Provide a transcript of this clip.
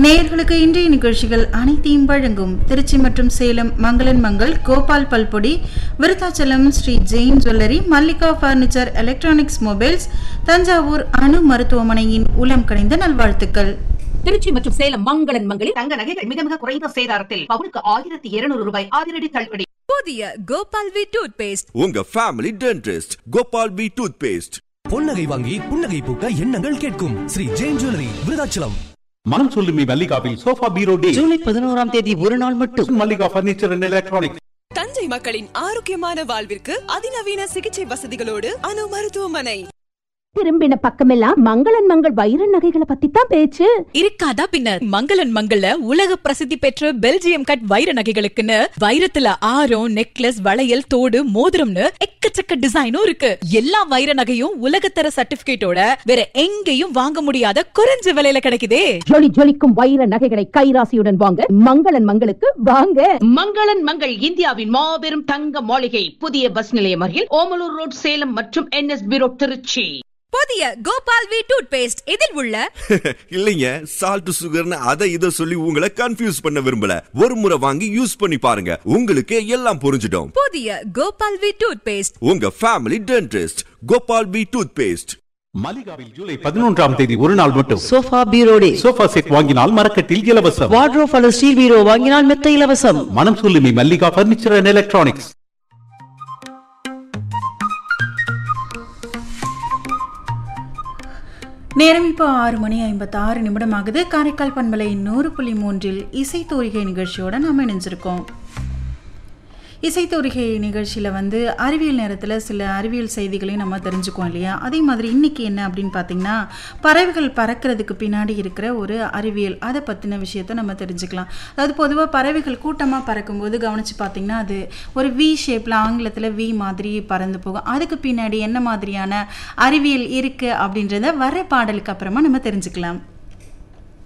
நேயர்களுக்கு இன்றைய நிகழ்ச்சிகள் அனைத்தையும் வழங்கும் திருச்சி மற்றும் சேலம் மங்களன் மங்கள் கோபால் பல்பொடி Virudhachalam Sri Jain jewellery Mallika furniture electronics mobiles Thanjavur அணு மருத்துவமனையின் உளம் கணிந்த நல்வாழ்த்துக்கள் திருச்சி மற்றும் சேலம் மங்களன் மங்களில் தங்க நகைகள் மிக மிக குறைந்த சேதாரத்தில் பவுனுக்கு ஆயிரத்தி இருநூறு ரூபாய் அதிரடி தள்ளுபடி புதிய கோபால் வி டூத் பேஸ்ட் உங்க family dentist Gopal P toothpaste பொன்னகை வாங்கி புன்னகை பூக்க எண்ணங்கள் கேட்கும் ஸ்ரீ ஜெயின் ஜுவல்லரி விருதாச்சலம் மனம் சொல்லுமி மல்லிகாவில் சோஃபா பீரோ டே ஜூலை பதினோராம் தேதி ஒரு நாள் மட்டும் Mallika furniture and electronics Thanjai மக்களின் ஆரோக்கியமான வாழ்விற்கு அதிநவீன சிகிச்சை வசதிகளோடு அணு மருத்துவமனை திரும்பின பக்கமெல்லாம் மங்களன் மங்கள் வைர நகைகளை பத்தி தான் பேச்சு இருக்காதா பின்ன மங்களன் மங்கள்ல உலக பிரசித்தி பெற்ற பெல்ஜியம் கட் வைர நகைகளுக்குன்னு வைரத்துல ஆரம் நெக்லஸ் வளையல் தோடு மோதிரம்னு எக்கச்சக்க டிசைனும் இருக்கு எல்லா வைர நகையும் உலகத்தர சர்டிபிகேட்டோட வேற எங்கேயும் வாங்க முடியாத குறைஞ்ச விலையில கிடைக்குதே ஜொலி ஜொலிக்கும் வைர நகைகளை கைராசியுடன் வாங்க மங்களன் மங்களுக்கு வாங்க மங்களன் மங்கள் இந்தியாவின் மாபெரும் தங்க மாளிகை புதிய பஸ் நிலையம் அருகில் ஓமலூர் ரோட் சேலம் மற்றும் என்எஸ் பீரோ திருச்சி புதிய கோபால் வி டூத் பேஸ்ட் இதில் உள்ள இல்லைங்க சால்ட் சுகர்னு அதை இதை சொல்லி உங்களை கன்ஃபியூஸ் பண்ண விரும்பல ஒரு முறை வாங்கி யூஸ் பண்ணி பாருங்க உங்களுக்கு எல்லாம் புரிஞ்சிடும் புதிய கோபால் வி டூத் பேஸ்ட் உங்க family dentist Gopal P toothpaste மல்லிகாவில் ஜூலை பதினொன்றாம் தேதி ஒரு நாள் மட்டும் சோஃபா பீரோ டே சோஃபா செட் வாங்கினால் மரக்கட்டில் இலவசம் வார்ட்ரோப் அல்லது ஸ்டீல் பீரோ வாங்கினால் மெத்த இலவசம் மனம் சொல்லுமி மல்லிகா பர்னிச்சர் அண்ட் எலக்ட்ரானிக்ஸ் நேரம் இப்போ ஆறு மணி ஐம்பத்தாறு நிமிடம் ஆகுது காரைக்கால் பண்பலை நூறு புள்ளி மூன்றில் இசைத்தோரிகை நிகழ்ச்சியோட நாம் இணைஞ்சிருக்கோம் இசைத்தோரிகை நிகழ்ச்சியில் வந்து அறிவியல் நேரத்தில் சில அறிவியல் செய்திகளையும் நம்ம தெரிஞ்சுக்குவோம் இல்லையா அதே மாதிரி இன்னைக்கு என்ன அப்படின்னு பார்த்தீங்கன்னா பறவைகள் பறக்கிறதுக்கு பின்னாடி இருக்கிற ஒரு அறிவியல் அதை பற்றின விஷயத்தை நம்ம தெரிஞ்சுக்கலாம் அதாவது பொதுவாக பறவைகள் கூட்டமாக பறக்கும்போது கவனித்து பார்த்தீங்கன்னா அது ஒரு வி ஷேப்பில் ஆங்கிலத்தில் வி மாதிரி பறந்து போகும் அதுக்கு பின்னாடி என்ன மாதிரியான அறிவியல் இருக்குது அப்படின்றத வர பாடலுக்கு அப்புறமா நம்ம தெரிஞ்சுக்கலாம்